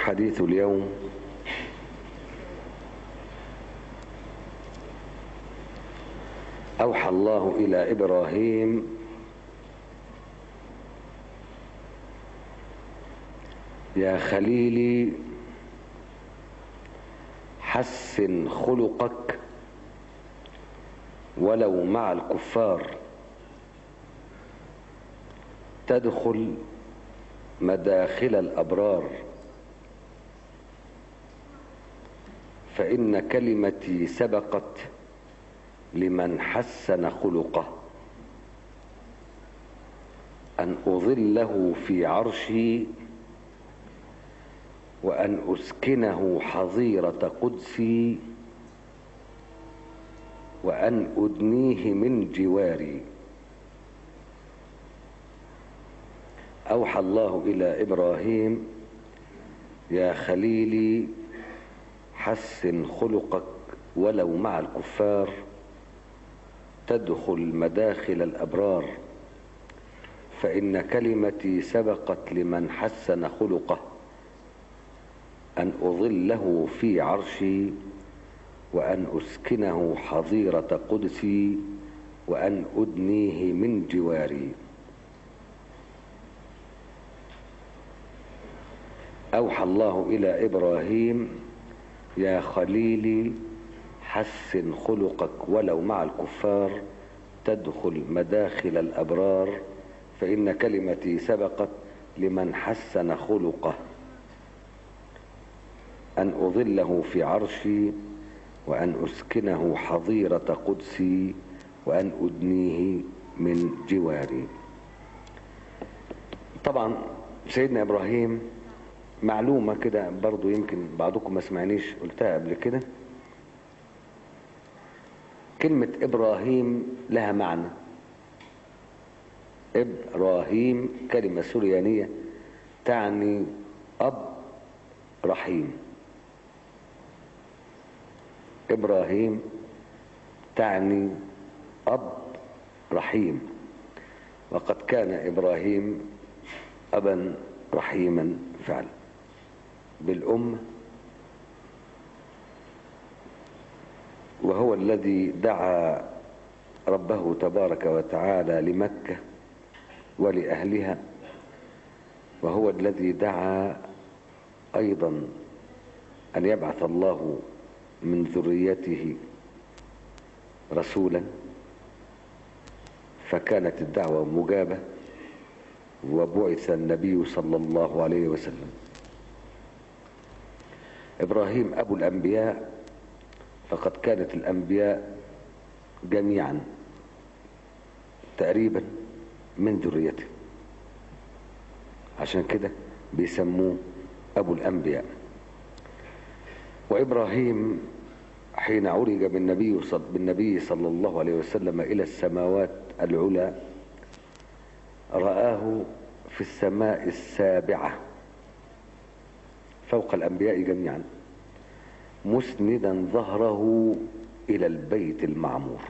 حديث اليوم أوحى الله إلى إبراهيم يا خليلي حسن خلقك ولو مع الكفار تدخل مداخل الأبرار فإن كلمتي سبقت لمن حسن خلقه أن أظله في عرشي وأن أسكنه حظيرة قدسي وأن أدنيه من جواري أوحى الله إلى إبراهيم يا خليلي حسن خلقك ولو مع الكفار تدخل مداخل الأبرار فإن كلمتي سبقت لمن حسن خلقه أن أظله في عرشي وأن أسكنه حظيرة قدسي وأن أدنيه من جواري أوحى الله إلى إبراهيم يا خليلي حسن خلقك ولو مع الكفار تدخل مداخل الأبرار فإن كلمتي سبقت لمن حسن خلقه أن أظله في عرشي وأن أسكنه حظيرة قدسي وأن أدنيه من جواري طبعا سيدنا إبراهيم معلومة كده برضو يمكن بعضكم ما سمعنيش قلتها قبل كده كلمة إبراهيم لها معنى إبراهيم كلمة سوريانية تعني أب رحيم إبراهيم تعني أب رحيم وقد كان إبراهيم أبا رحيما فعلا بالأم وهو الذي دعا ربه تبارك وتعالى لمكة ولأهلها وهو الذي دعا أيضا أن يبعث الله من ذريته رسولا فكانت الدعوة مجابة وبعث النبي صلى الله عليه وسلم إبراهيم أبو الأنبياء فقد كانت الأنبياء جميعا تقريبا من ذريته عشان كده بيسموه أبو الأنبياء وإبراهيم حين عرج بالنبي صل بالنبي صلى الله عليه وسلم إلى السماوات العلى رآه في السماء السابعة فوق الأنبياء جميعا مسندا ظهره إلى البيت المعمور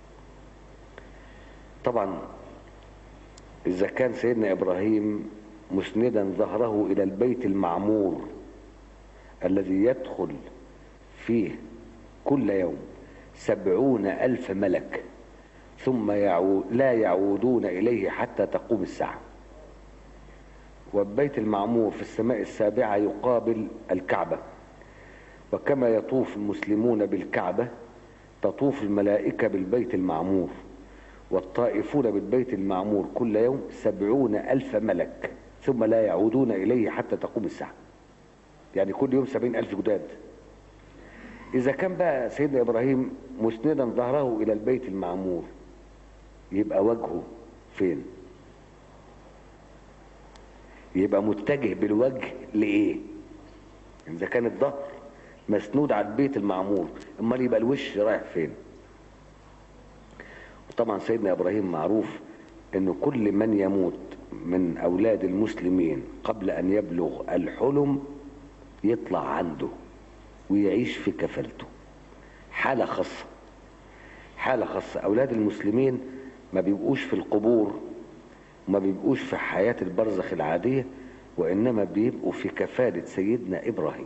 طبعا إذا كان سيدنا إبراهيم مسندا ظهره إلى البيت المعمور الذي يدخل فيه كل يوم سبعون ألف ملك ثم يعود لا يعودون إليه حتى تقوم الساعة والبيت المعمور في السماء السابعة يقابل الكعبة وكما يطوف المسلمون بالكعبة تطوف الملائكة بالبيت المعمور والطائفون بالبيت المعمور كل يوم سبعون ألف ملك ثم لا يعودون إليه حتى تقوم الساعة يعني كل يوم سبعين ألف جداد إذا كان بقى سيدنا إبراهيم مسندا ظهره إلى البيت المعمور يبقى وجهه فين يبقى متجه بالوجه لإيه إذا كان الظهر مسنود على البيت المعمور امال يبقى الوش رايح فين وطبعا سيدنا إبراهيم معروف أنه كل من يموت من أولاد المسلمين قبل أن يبلغ الحلم يطلع عنده ويعيش في كفلته حالة خاصة حالة خاصة أولاد المسلمين ما بيبقوش في القبور وما بيبقوش في حياة البرزخ العادية وإنما بيبقوا في كفالة سيدنا إبراهيم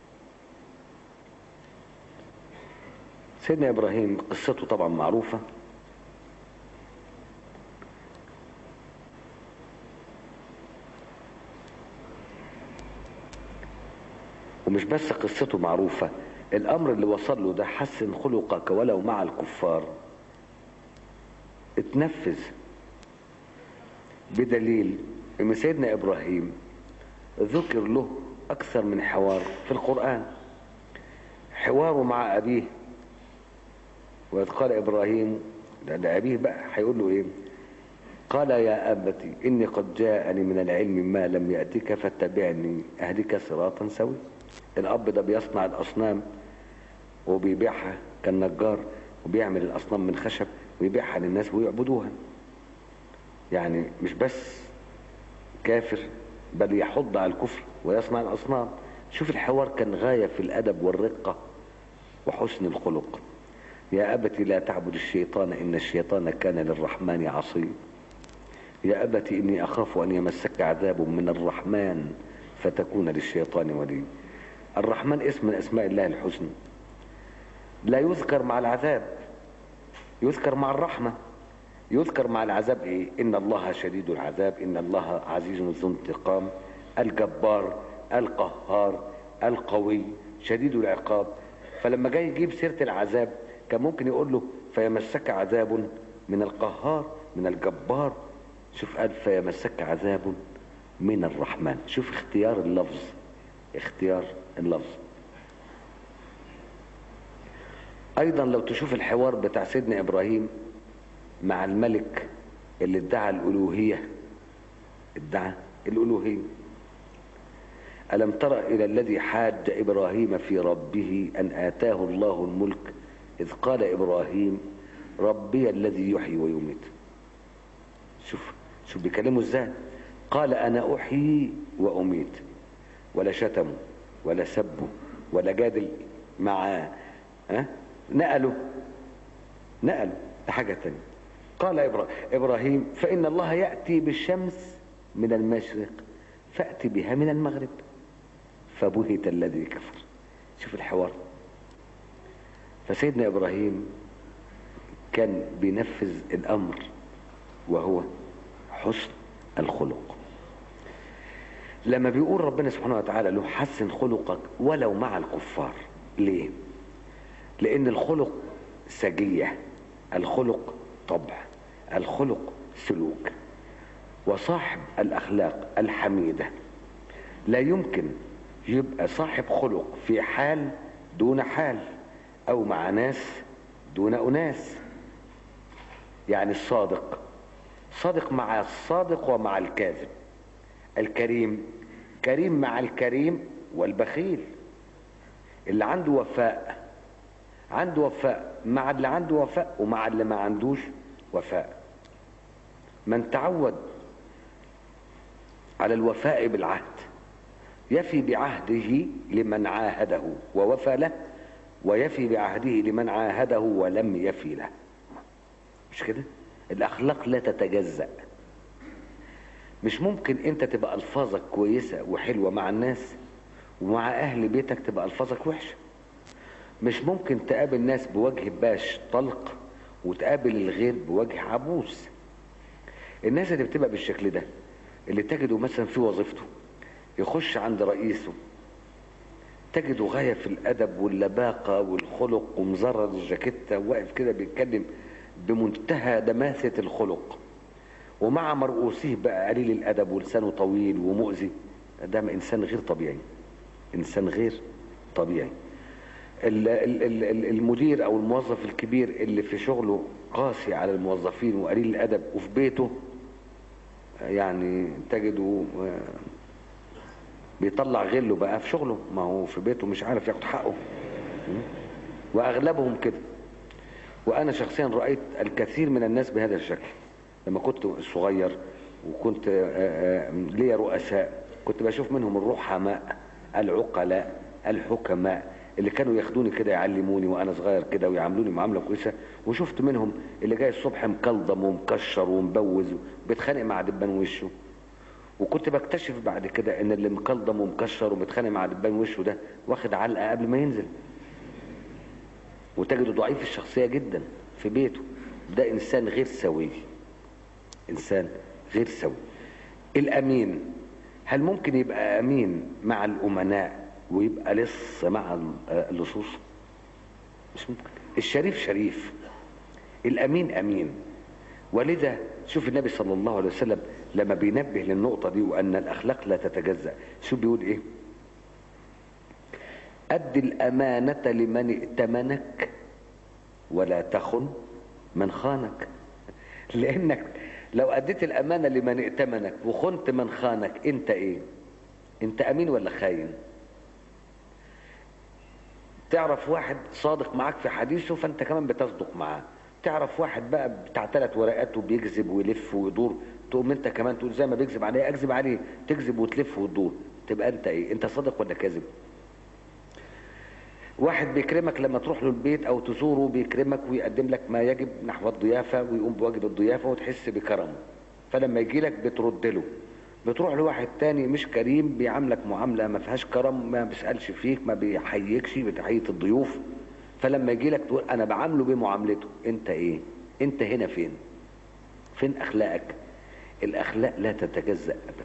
سيدنا إبراهيم قصته طبعا معروفة ومش بس قصته معروفة الأمر اللي وصل له ده حسن خلقك ولو مع الكفار اتنفذ بدليل ان سيدنا ابراهيم ذكر له اكثر من حوار في القرآن حواره مع ابيه وإذ قال ابراهيم ده ابيه بقى هيقول له ايه قال يا ابتي اني قد جاءني من العلم ما لم يأتك فاتبعني اهدك صراطا سوي الاب ده بيصنع الاصنام وبيبيعها كالنجار وبيعمل الاصنام من خشب ويبيعها للناس ويعبدوها يعني مش بس كافر بل يحض على الكفر ويصنع الأصنام شوف الحوار كان غاية في الأدب والرقة وحسن الخلق يا أبت لا تعبد الشيطان إن الشيطان كان للرحمن عصي يا أبت إني أخاف أن يمسك عذاب من الرحمن فتكون للشيطان ولي الرحمن اسم من أسماء الله الحسنى لا يذكر مع العذاب يذكر مع الرحمة يذكر مع العذاب ايه ان الله شديد العذاب ان الله عزيز ذو انتقام الجبار القهار القوي شديد العقاب فلما جاي يجيب سيرة العذاب كان ممكن يقول له فيمسك عذاب من القهار من الجبار شوف قال فيمسك عذاب من الرحمن شوف اختيار اللفظ اختيار اللفظ ايضا لو تشوف الحوار بتاع سيدنا ابراهيم مع الملك اللي ادعى الالوهيه ادعى الالوهيه الم تر الى الذي حاج ابراهيم في ربه ان اتاه الله الملك اذ قال ابراهيم ربي الذي يحيي ويميت شوف شوف بيكلمه ازاي قال انا احيي واميت ولا شتمه ولا سبه ولا جادل معاه ها نقلوا نقلوا لحاجة تانية قال إبراهيم فإن الله يأتي بالشمس من المشرق فأتي بها من المغرب فبهت الذي كفر شوف الحوار فسيدنا إبراهيم كان بينفذ الأمر وهو حسن الخلق لما بيقول ربنا سبحانه وتعالى له حسن خلقك ولو مع الكفار ليه لأن الخلق سجية الخلق طبع الخلق سلوك وصاحب الأخلاق الحميدة لا يمكن يبقى صاحب خلق في حال دون حال أو مع ناس دون أناس يعني الصادق صادق مع الصادق ومع الكاذب الكريم كريم مع الكريم والبخيل اللي عنده وفاء عنده وفاء مع اللي عنده وفاء ومع اللي ما عندوش وفاء من تعود على الوفاء بالعهد يفي بعهده لمن عاهده ووفى له ويفي بعهده لمن عاهده ولم يفي له مش كده الاخلاق لا تتجزأ مش ممكن انت تبقى الفاظك كويسة وحلوة مع الناس ومع اهل بيتك تبقى الفاظك وحشه مش ممكن تقابل ناس بوجه باش طلق وتقابل الغير بوجه عبوس الناس اللي بتبقى بالشكل ده اللي تجده مثلا في وظيفته يخش عند رئيسه تجده غاية في الأدب واللباقة والخلق ومزرد الجاكيتة واقف كده بيتكلم بمنتهى دماثة الخلق ومع مرؤوسيه بقى قليل الأدب ولسانه طويل ومؤذي ده إنسان غير طبيعي إنسان غير طبيعي المدير او الموظف الكبير اللي في شغله قاسي على الموظفين وقليل الادب وفي بيته يعني تجده بيطلع غله بقى في شغله ما هو في بيته مش عارف ياخد حقه واغلبهم كده وانا شخصيا رايت الكثير من الناس بهذا الشكل لما كنت صغير وكنت ليا رؤساء كنت بشوف منهم الرحماء العقلاء الحكماء اللي كانوا ياخدوني كده يعلموني وانا صغير كده ويعاملوني معامله كويسه وشفت منهم اللي جاي الصبح مكلضم ومكشر ومبوز وبيتخانق مع دبان وشه وكنت بكتشف بعد كده ان اللي مكلضم ومكشر ومتخانق مع دبان وشه ده واخد علقه قبل ما ينزل وتجده ضعيف الشخصيه جدا في بيته ده انسان غير سوي انسان غير سوي الامين هل ممكن يبقى امين مع الامناء ويبقى لص مع اللصوص مش ممكن الشريف شريف الامين امين ولذا شوف النبي صلى الله عليه وسلم لما بينبه للنقطة دي وأن الأخلاق لا تتجزأ شو بيقول إيه أد الأمانة لمن ائتمنك ولا تخن من خانك لأنك لو أديت الأمانة لمن ائتمنك وخنت من خانك أنت إيه أنت أمين ولا خاين تعرف واحد صادق معاك في حديثه فأنت كمان بتصدق معاه تعرف واحد بقى بتاع ثلاث ورقات وبيكذب ويلف ويدور تقوم انت كمان تقول زي ما بيكذب عليه اكذب عليه تكذب وتلف وتدور تبقى انت ايه انت صادق ولا كاذب واحد بيكرمك لما تروح له البيت او تزوره بيكرمك ويقدم لك ما يجب نحو الضيافه ويقوم بواجب الضيافه وتحس بكرمه فلما يجي لك بترد له بتروح لواحد تاني مش كريم بيعاملك معامله ما فيهاش كرم ما بيسالش فيك ما بيحييكش بتحيه الضيوف فلما يجي لك تقول انا بعامله بمعاملته انت ايه انت هنا فين فين اخلاقك الاخلاق لا تتجزأ ابدا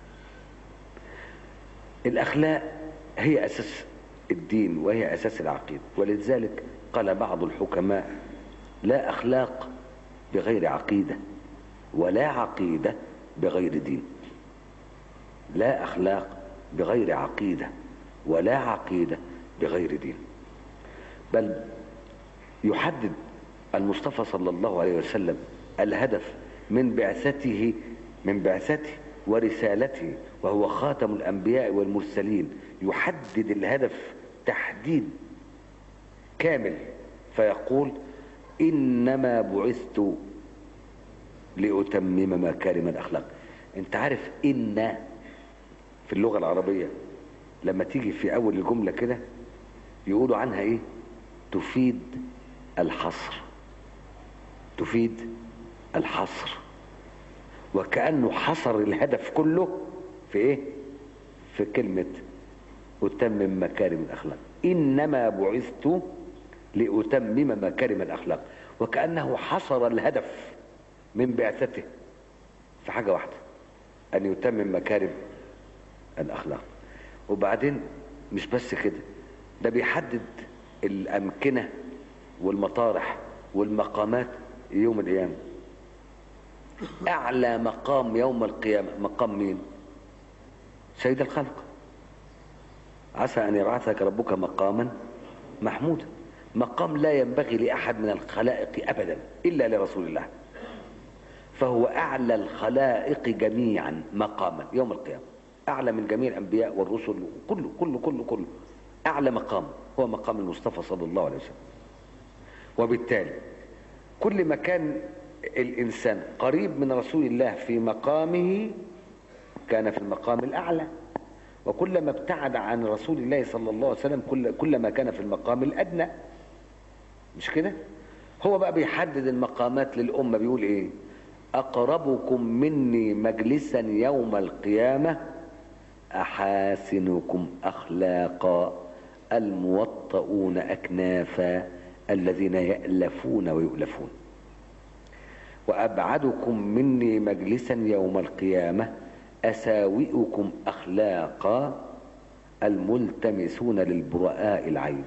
الاخلاق هي اساس الدين وهي اساس العقيده ولذلك قال بعض الحكماء لا اخلاق بغير عقيده ولا عقيده بغير دين لا اخلاق بغير عقيده ولا عقيده بغير دين بل يحدد المصطفى صلى الله عليه وسلم الهدف من بعثته من بعثته ورسالته وهو خاتم الأنبياء والمرسلين يحدد الهدف تحديد كامل فيقول إنما بعثت لأتمم مكارم الأخلاق أنت عارف إن في اللغة العربية لما تيجي في أول الجملة كده يقولوا عنها إيه تفيد الحصر تفيد الحصر وكأنه حصر الهدف كله في ايه في كلمة أتمم مكارم الأخلاق إنما بعثت لأتمم مكارم الأخلاق وكأنه حصر الهدف من بعثته في حاجة واحدة أن يتمم مكارم الأخلاق وبعدين مش بس كده ده بيحدد الأمكنة والمطارح والمقامات يوم القيامة أعلى مقام يوم القيامة مقام مين سيد الخلق عسى أن يبعثك ربك مقاما محمودا مقام لا ينبغي لأحد من الخلائق أبدا إلا لرسول الله فهو أعلى الخلائق جميعا مقاما يوم القيامة أعلى من جميع الأنبياء والرسل كله كله كله كله أعلى مقام هو مقام المصطفى صلى الله عليه وسلم وبالتالي كل ما كان الإنسان قريب من رسول الله في مقامه كان في المقام الأعلى وكلما ابتعد عن رسول الله صلى الله عليه وسلم كل كلما كان في المقام الأدنى مش كده هو بقى بيحدد المقامات للأمة بيقول إيه أقربكم مني مجلسا يوم القيامة أحاسنكم أخلاقا الموطؤون أكنافا الذين يألفون ويؤلفون وأبعدكم مني مجلسا يوم القيامة أساوئكم أخلاقا الملتمسون للبراء العيب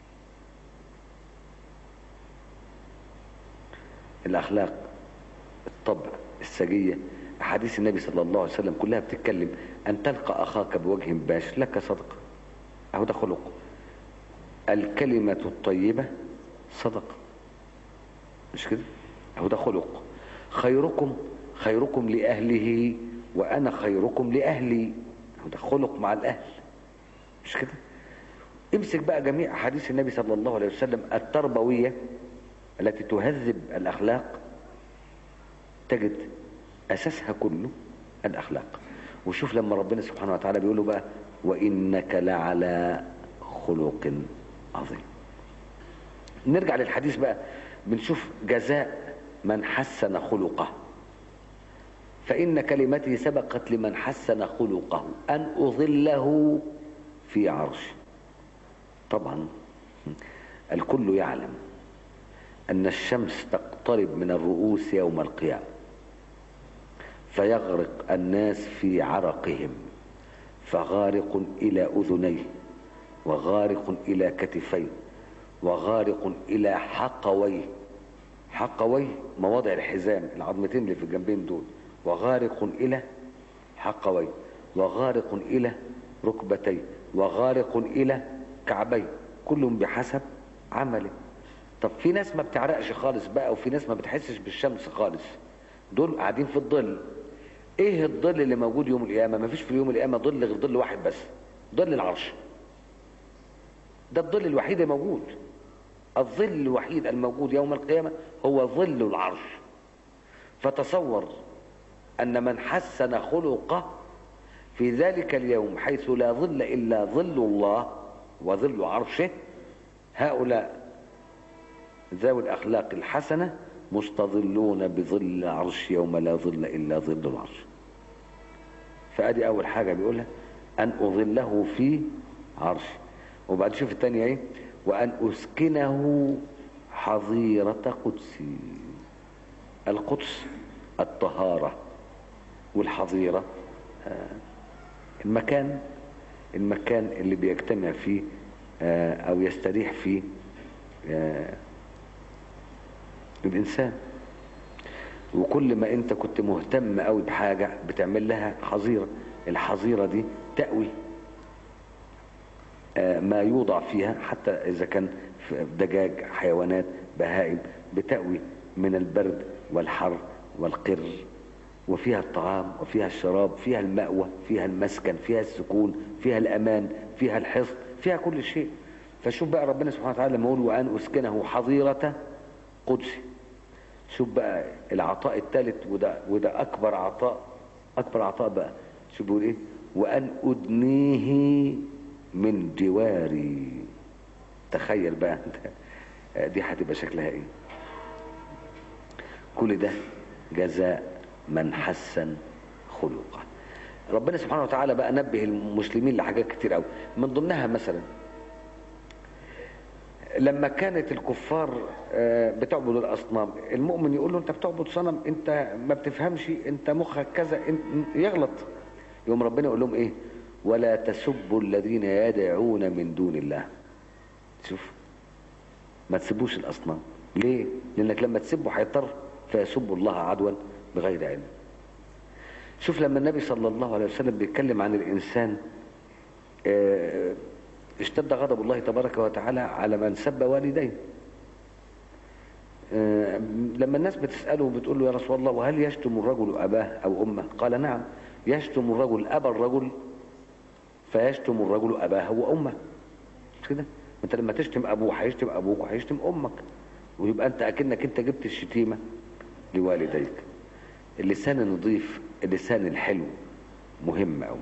الأخلاق الطبع السجية أحاديث النبي صلى الله عليه وسلم كلها بتتكلم أن تلقى أخاك بوجه باش لك صدقة أهو ده خلق الكلمة الطيبة صدقة مش كده أهو ده خلق خيركم خيركم لأهله وأنا خيركم لأهلي أهو ده خلق مع الأهل مش كده امسك بقى جميع أحاديث النبي صلى الله عليه وسلم التربوية التي تهذب الأخلاق تجد أساسها كله الأخلاق وشوف لما ربنا سبحانه وتعالى بيقول له بقى وإنك لعلى خلق عظيم نرجع للحديث بقى بنشوف جزاء من حسن خلقه فإن كلمتي سبقت لمن حسن خلقه أن أظله في عرش طبعا الكل يعلم أن الشمس تقترب من الرؤوس يوم القيامة فيغرق الناس في عرقهم فغارق إلى أذنيه وغارق إلى كتفيه وغارق إلى حقويه حقويه مواضع الحزام العظمتين اللي في الجنبين دول وغارق إلى حقويه وغارق إلى ركبتيه وغارق إلى كعبيه كلهم بحسب عمله طب في ناس ما بتعرقش خالص بقى وفي ناس ما بتحسش بالشمس خالص دول قاعدين في الظل ايه الظل اللي موجود يوم القيامه ما فيش في يوم القيامه ظل غير ظل واحد بس ظل العرش ده الظل الوحيد الموجود الظل الوحيد الموجود يوم القيامه هو ظل العرش فتصور ان من حسن خلقه في ذلك اليوم حيث لا ظل الا ظل الله وظل عرشه هؤلاء ذوي الاخلاق الحسنه مستظلون بظل عرش يوم لا ظل الا ظل العرش فادي اول حاجه بيقولها ان اظله في عرش وبعد شوف الثانيه ايه وان اسكنه حظيره قدسي القدس الطهاره والحظيره المكان المكان اللي بيجتمع فيه او يستريح فيه الإنسان وكل ما أنت كنت مهتم قوي بحاجة بتعمل لها حظيرة الحظيرة دي تأوي ما يوضع فيها حتى إذا كان دجاج حيوانات بهائم بتأوي من البرد والحر والقر وفيها الطعام وفيها الشراب فيها المأوى فيها المسكن فيها السكون فيها الأمان فيها الحصن فيها كل شيء فشوف بقى ربنا سبحانه وتعالى لما يقول وأن أسكنه حظيرة قدسي شوف بقى العطاء الثالث وده وده اكبر عطاء اكبر عطاء بقى شوف بيقول ايه وان ادنيه من جواري تخيل بقى انت دي هتبقى شكلها ايه كل ده جزاء من حسن خلقه ربنا سبحانه وتعالى بقى نبه المسلمين لحاجات كتير قوي من ضمنها مثلا لما كانت الكفار بتعبد الاصنام المؤمن يقول له انت بتعبد صنم انت ما بتفهمش انت مخك كذا يغلط يوم ربنا يقول لهم ايه ولا تسبوا الذين يدعون من دون الله شوف ما تسبوش الاصنام ليه لانك لما تسبوا هيضطر فيسبوا الله عدوا بغير علم شوف لما النبي صلى الله عليه وسلم بيتكلم عن الانسان اه اشتد غضب الله تبارك وتعالى على من سب والديه أه لما الناس بتسأله وبتقول له يا رسول الله وهل يشتم الرجل أباه أو أمه قال نعم يشتم الرجل أبا الرجل فيشتم الرجل أباه وأمه مش كده انت لما تشتم أبوه هيشتم أبوك وهيشتم أمك ويبقى أنت أكنك أنت جبت الشتيمة لوالديك اللسان النظيف اللسان الحلو مهم أوي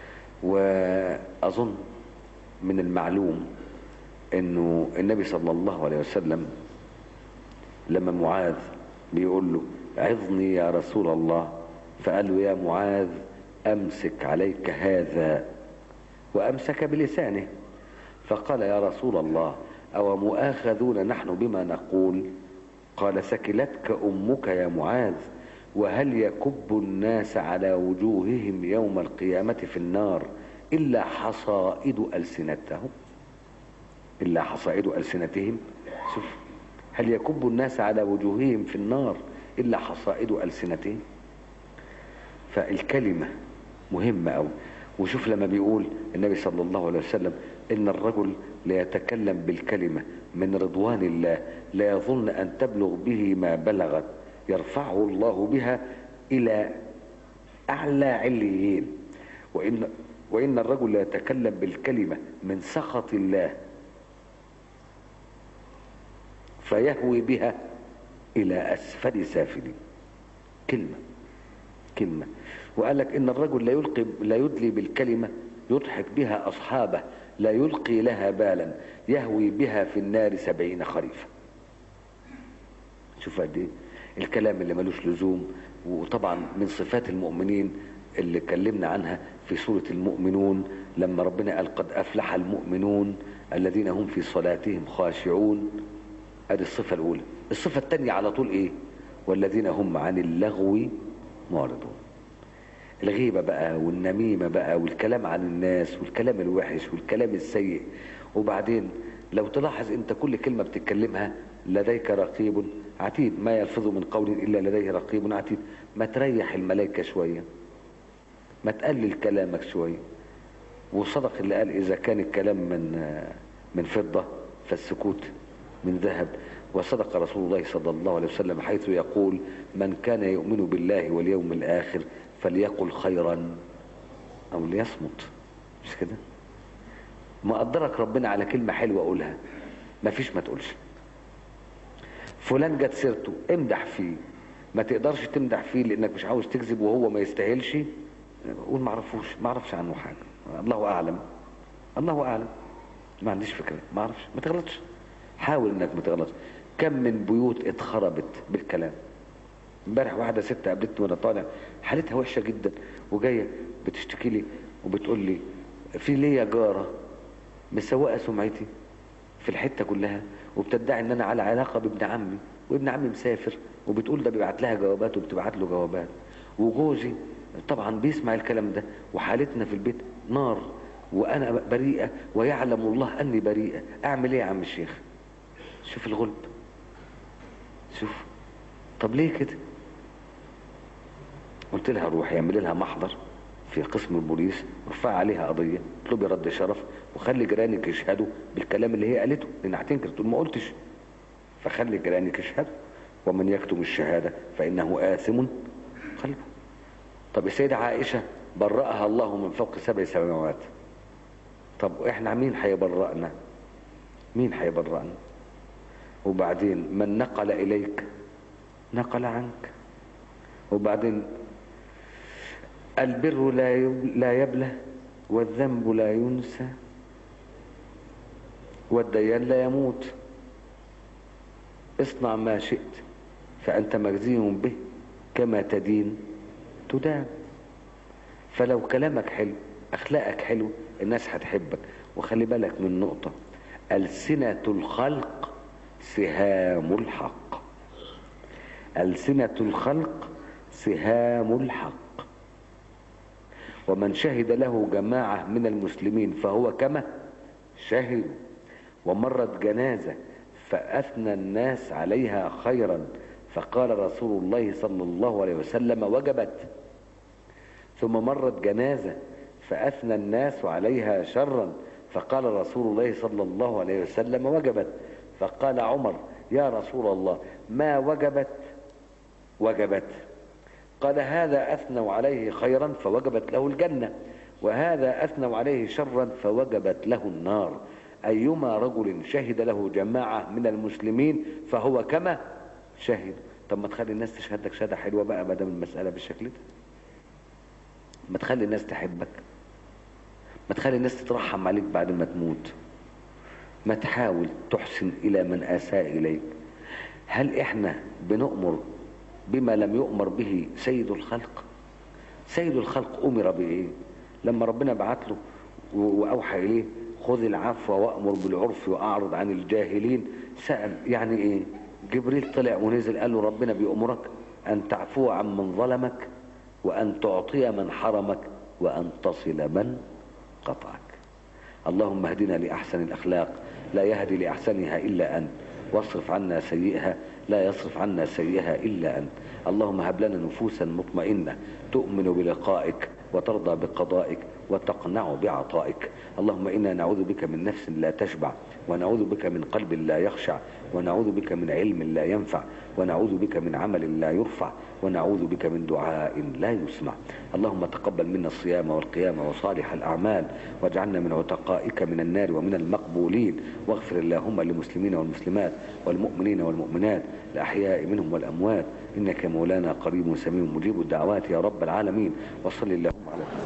وأظن من المعلوم انه النبي صلى الله عليه وسلم لما معاذ بيقول له عظني يا رسول الله فقال له يا معاذ امسك عليك هذا وامسك بلسانه فقال يا رسول الله او مؤاخذون نحن بما نقول قال سكلتك امك يا معاذ وهل يكب الناس على وجوههم يوم القيامه في النار إلا حصائد ألسنتهم إلا حصائد ألسنتهم شوف هل يكب الناس على وجوههم في النار إلا حصائد ألسنتهم فالكلمة مهمة أوي وشوف لما بيقول النبي صلى الله عليه وسلم إن الرجل لا يتكلم بالكلمة من رضوان الله لا يظن أن تبلغ به ما بلغت يرفعه الله بها إلى أعلى عليين وإن وإن الرجل لا يتكلم بالكلمة من سخط الله فيهوي بها إلى أسفل سافلين كلمة كلمة وقال لك إن الرجل لا يلقي لا يدلي بالكلمة يضحك بها أصحابه لا يلقي لها بالا يهوي بها في النار سبعين خريفا شوف قد ايه الكلام اللي ملوش لزوم وطبعا من صفات المؤمنين اللي اتكلمنا عنها في سورة المؤمنون لما ربنا قال قد أفلح المؤمنون الذين هم في صلاتهم خاشعون ادي الصفة الأولى الصفة الثانية على طول إيه والذين هم عن اللغو معرضون الغيبة بقى والنميمة بقى والكلام عن الناس والكلام الوحش والكلام السيء وبعدين لو تلاحظ انت كل كلمة بتتكلمها لديك رقيب عتيد ما يلفظ من قول إلا لديه رقيب عتيد ما تريح الملائكة شوية ما تقلل كلامك شوية وصدق اللي قال إذا كان الكلام من من فضة فالسكوت من ذهب وصدق رسول الله صلى الله عليه وسلم حيث يقول من كان يؤمن بالله واليوم الآخر فليقل خيرا أو ليصمت مش كده ما قدرك ربنا على كلمة حلوة أقولها ما فيش ما تقولش فلان جت سيرته امدح فيه ما تقدرش تمدح فيه لانك مش عاوز تكذب وهو ما يستاهلش قول ما اعرفوش ما اعرفش عنه حاجه الله اعلم الله اعلم ما عنديش فكره ما اعرفش ما تغلطش حاول انك ما تغلطش كم من بيوت اتخربت بالكلام امبارح واحده ست قابلتني وانا طالع حالتها وحشه جدا وجايه بتشتكي لي وبتقول لي في ليا جاره مسوقه سمعتي في الحته كلها وبتدعي ان انا على علاقه بابن عمي وابن عمي مسافر وبتقول ده بيبعت لها جوابات وبتبعت له جوابات وجوزي طبعا بيسمع الكلام ده وحالتنا في البيت نار وانا بريئه ويعلم الله اني بريئه اعمل ايه يا عم الشيخ شوف الغلب شوف طب ليه كده قلت لها روحي اعملي لها محضر في قسم البوليس ارفع عليها قضيه اطلبي رد شرف وخلي جيرانك يشهدوا بالكلام اللي هي قالته لان هتنكر تقول ما قلتش فخلي جيرانك يشهدوا ومن يكتم الشهاده فانه آثم قلبه طب السيدة عائشة برأها الله من فوق سبع سماوات طب احنا مين هيبرأنا مين هيبرأنا وبعدين من نقل إليك نقل عنك وبعدين البر لا لا يبلى والذنب لا ينسى والديان لا يموت اصنع ما شئت فأنت مجزي به كما تدين تدان فلو كلامك حلو أخلاقك حلو الناس هتحبك وخلي بالك من نقطة ألسنة الخلق سهام الحق ألسنة الخلق سهام الحق ومن شهد له جماعة من المسلمين فهو كما شهد ومرت جنازة فأثنى الناس عليها خيرا فقال رسول الله صلى الله عليه وسلم وجبت ثم مرت جنازة فأثنى الناس عليها شرا فقال رسول الله صلى الله عليه وسلم وجبت فقال عمر يا رسول الله ما وجبت وجبت قال هذا أثنوا عليه خيرا فوجبت له الجنة وهذا أثنوا عليه شرا فوجبت له النار أيما رجل شهد له جماعة من المسلمين فهو كما شهد طب ما تخلي الناس تشهد لك شهادة حلوة بقى ما دام المسألة بالشكل ده ما تخلي الناس تحبك ما تخلي الناس تترحم عليك بعد ما تموت ما تحاول تحسن إلى من أساء إليك هل إحنا بنؤمر بما لم يؤمر به سيد الخلق سيد الخلق أمر بإيه لما ربنا بعت له وأوحى إليه خذ العفو وأمر بالعرف وأعرض عن الجاهلين سأل يعني إيه جبريل طلع ونزل قال له ربنا بيأمرك أن تعفو عن من ظلمك وأن تعطي من حرمك وأن تصل من قطعك اللهم اهدنا لأحسن الأخلاق لا يهدي لأحسنها إلا أنت واصرف عنا سيئها لا يصرف عنا سيئها إلا أنت اللهم هب لنا نفوسا مطمئنة تؤمن بلقائك وترضى بقضائك وتقنع بعطائك اللهم إنا نعوذ بك من نفس لا تشبع ونعوذ بك من قلب لا يخشع ونعوذ بك من علم لا ينفع ونعوذ بك من عمل لا يرفع ونعوذ بك من دعاء لا يسمع اللهم تقبل منا الصيام والقيام وصالح الأعمال واجعلنا من عتقائك من النار ومن المقبولين واغفر اللهم للمسلمين والمسلمات والمؤمنين والمؤمنات الأحياء منهم والأموات إنك مولانا قريب سميع مجيب الدعوات يا رب العالمين وصل اللهم على